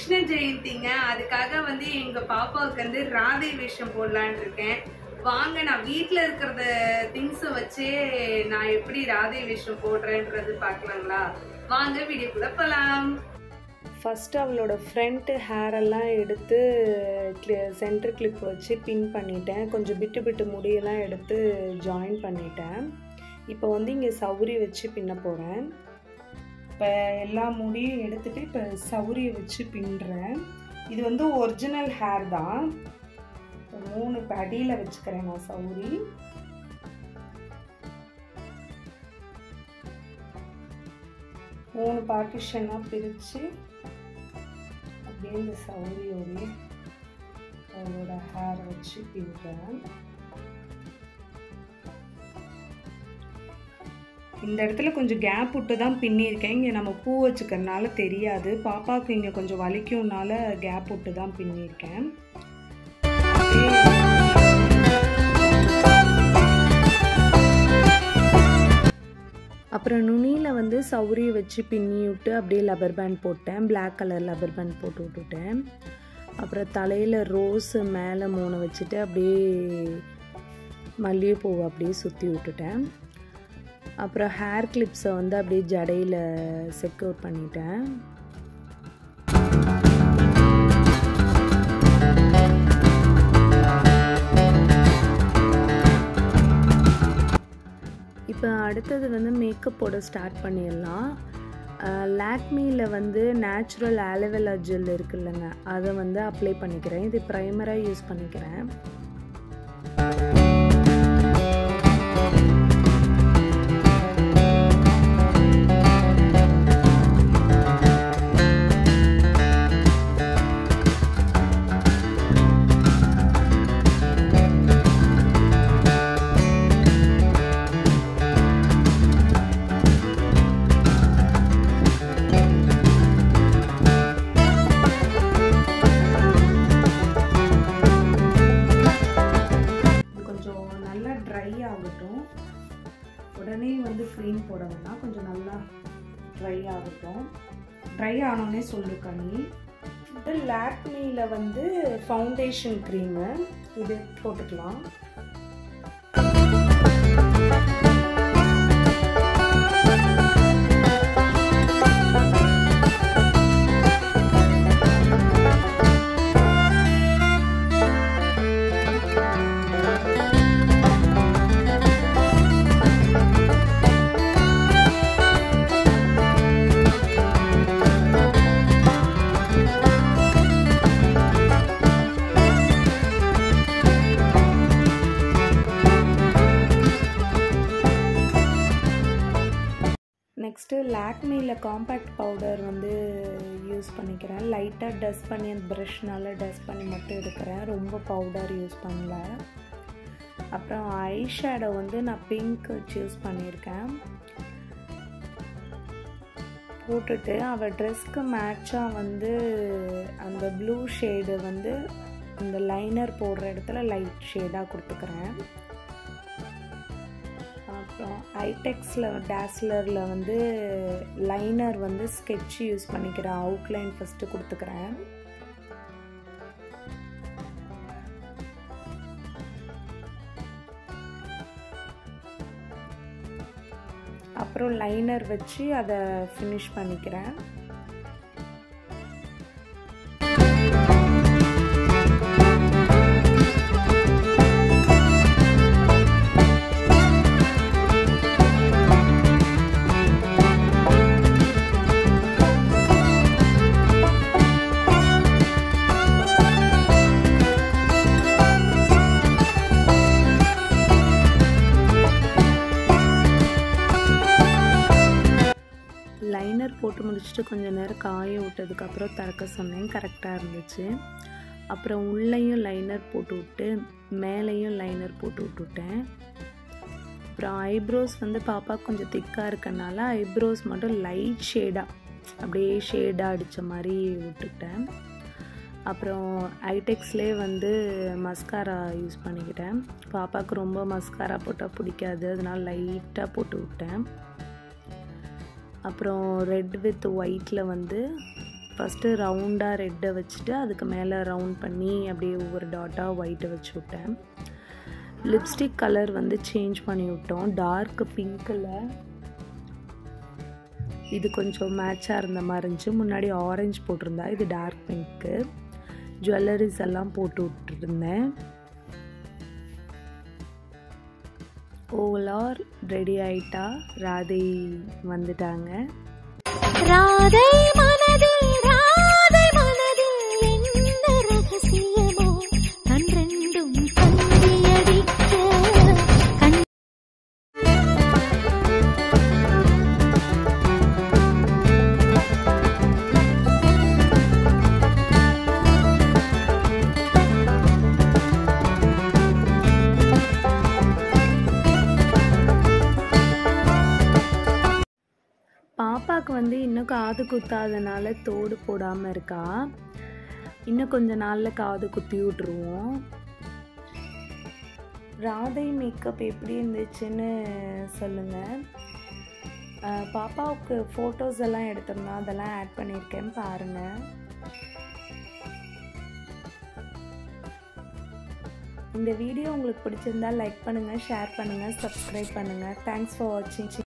கிருஷ்ண ஜெயந்திங்க அதுக்காக வந்து எங்க பாப்பாவுக்கு வந்து ராதை வேஷம் போடலான்னு இருக்கேன் வாங்க நான் வீட்ல இருக்கிறத திங்ஸை வச்சே நான் எப்படி ராதை வேஷம் போடுறேன்றது பார்க்கலாங்களா வாங்க வீடியோக்குள்ள போலாம் ஃபஸ்ட்டு அவளோட ஃப்ரண்ட்டு ஹேரெல்லாம் எடுத்து சென்டர் கிளிப் வச்சு பின் பண்ணிட்டேன் கொஞ்சம் பிட்டு பிட்டு முடியெல்லாம் எடுத்து ஜாயின் பண்ணிட்டேன் இப்போ வந்து இங்கே சௌரி வச்சு பின்ன போகிறேன் இப்போ எல்லா முடியும் எடுத்துகிட்டு இப்போ சௌரியை வச்சு பின்னுறேன் இது வந்து ஒரிஜினல் ஹேர் தான் இப்போ மூணு இப்போ அடியில் வச்சுக்கிறேன் நான் சௌரி மூணு பார்ட்டிஷனாக பிரித்து அப்படியே இந்த சௌரியோடைய அவளோட ஹேர் வச்சு பின்னுறேன் இந்த இடத்துல கொஞ்சம் கேப் விட்டு தான் பின்னியிருக்கேன் இங்கே நம்ம பூ வச்சுக்கிறதுனால தெரியாது பாப்பாவுக்கு இங்கே கொஞ்சம் வலிக்கும்னால கேப் விட்டு தான் பின்னியிருக்கேன் அப்புறம் நுனியில் வந்து சௌரியை வச்சு பின்னி விட்டு அப்படியே லப்பர் பேண்ட் போட்டேன் பிளாக் கலர் லப்பர் பேண்ட் போட்டு விட்டுட்டேன் அப்புறம் தலையில் ரோஸு மேலே மூணு வச்சுட்டு அப்படியே மல்லிகைப்பூவை அப்படியே சுற்றி விட்டுட்டேன் அப்புறம் ஹேர் கிளிப்ஸை வந்து அப்படியே ஜடையில் செக்யூர் பண்ணிட்டேன் இப்போ அடுத்தது வந்து மேக்கப் போட ஸ்டார்ட் பண்ணிடலாம் லாக்மியில் வந்து நேச்சுரல் ஆலோவேலா ஜெல் இருக்குல்லங்க அதை வந்து அப்ளை பண்ணிக்கிறேன் இது ப்ரைமராக யூஸ் பண்ணிக்கிறேன் கொஞ்சம் நல்லா ட்ரை ஆகட்டும் உடனே வந்து க்ரீம் போட வேணாம் கொஞ்சம் நல்லா ட்ரை ஆகட்டும் ட்ரை ஆனோடனே சொல்லு கனி இது லாக்மியில் வந்து ஃபவுண்டேஷன் க்ரீமு இது போட்டுக்கலாம் நெக்ஸ்ட்டு லாக்மியில் காம்பேக்ட் பவுடர் வந்து யூஸ் பண்ணிக்கிறேன் லைட்டாக டஸ்ட் பண்ணி அந்த ப்ரஷ்னால் டஸ்ட் பண்ணி மட்டும் எடுக்கிறேன் ரொம்ப பவுடர் யூஸ் பண்ணல அப்புறம் ஐ ஷேடோ வந்து நான் பிங்க் சூஸ் பண்ணியிருக்கேன் போட்டுட்டு அவள் ட்ரெஸ்க்கு மேட்சாக வந்து அந்த ப்ளூ ஷேடு வந்து அந்த லைனர் போடுற இடத்துல லைட் ஷேடாக கொடுத்துக்கிறேன் அப்புறம் ஐடெக்ஸில் டேஸ்லரில் வந்து லைனர் வந்து ஸ்கெட்ச் யூஸ் பண்ணிக்கிறேன் அவுட்லைன் ஃபஸ்ட்டு கொடுத்துக்கிறேன் அப்புறம் லைனர் வச்சு அதை ஃபினிஷ் பண்ணிக்கிறேன் லைனர் போட்டு முடிச்சுட்டு கொஞ்சம் நேரம் காய விட்டதுக்கப்புறம் திறக்க சொன்னேன் கரெக்டாக இருந்துச்சு அப்புறம் உள்ளேயும் லைனர் போட்டு விட்டு மேலேயும் லைனர் போட்டு விட்டுட்டேன் அப்புறம் ஐப்ரோஸ் வந்து பாப்பா கொஞ்சம் திக்காக இருக்கனால ஐப்ரோஸ் மட்டும் லைட் ஷேடாக அப்படியே ஷேடாக அடித்த மாதிரி விட்டுட்டேன் அப்புறம் ஐடெக்ஸ்லேயே வந்து மஸ்காரா யூஸ் பண்ணிக்கிட்டேன் பாப்பாவுக்கு ரொம்ப மஸ்காரா போட்டால் பிடிக்காது அதனால லைட்டாக போட்டு விட்டேன் அப்புறம் ரெட் வித் ஒயிட்டில் வந்து ஃபஸ்ட்டு ரவுண்டாக ரெட்டை வச்சுட்டு அதுக்கு மேலே ரவுண்ட் பண்ணி அப்படியே ஒவ்வொரு டாட்டாக ஒயிட்டை வச்சு விட்டேன் லிப்ஸ்டிக் கலர் வந்து சேஞ்ச் பண்ணி விட்டோம் டார்க் பிங்க்கில் இது கொஞ்சம் மேட்சாக இருந்த மாதிரி இருந்துச்சு முன்னாடி ஆரஞ்சு போட்டிருந்தா இது டார்க் பிங்க்கு ஜுவல்லரிஸ் எல்லாம் போட்டு விட்டுருந்தேன் ஓவலார் ரெடி ஆயிட்டா ராதை வந்துட்டாங்க ராதை மனதில் ராதை மனதில் என்ன ரகசியமோ கண் ரெண்டும் தந்தியடிக்க கண் பாப்பாவுக்கு வந்து இன்னும் காது குத்தாதனால தோடு போடாமல் இருக்கா இன்னும் கொஞ்ச நாளில் காது குத்தி விட்ருவோம் ராதை மேக்கப் எப்படி இருந்துச்சுன்னு சொல்லுங்கள் அஹ் பாப்பாவுக்கு ஃபோட்டோஸ் எல்லாம் எடுத்தோம்னா அதெல்லாம் ஆட் பண்ணியிருக்கேன் பாருங்கள் இந்த வீடியோ உங்களுக்கு பிடிச்சிருந்தா லைக் பண்ணுங்கள் ஷேர் பண்ணுங்கள் சப்ஸ்கிரைப் பண்ணுங்கள் தேங்க்ஸ் ஃபார் வாட்சிங்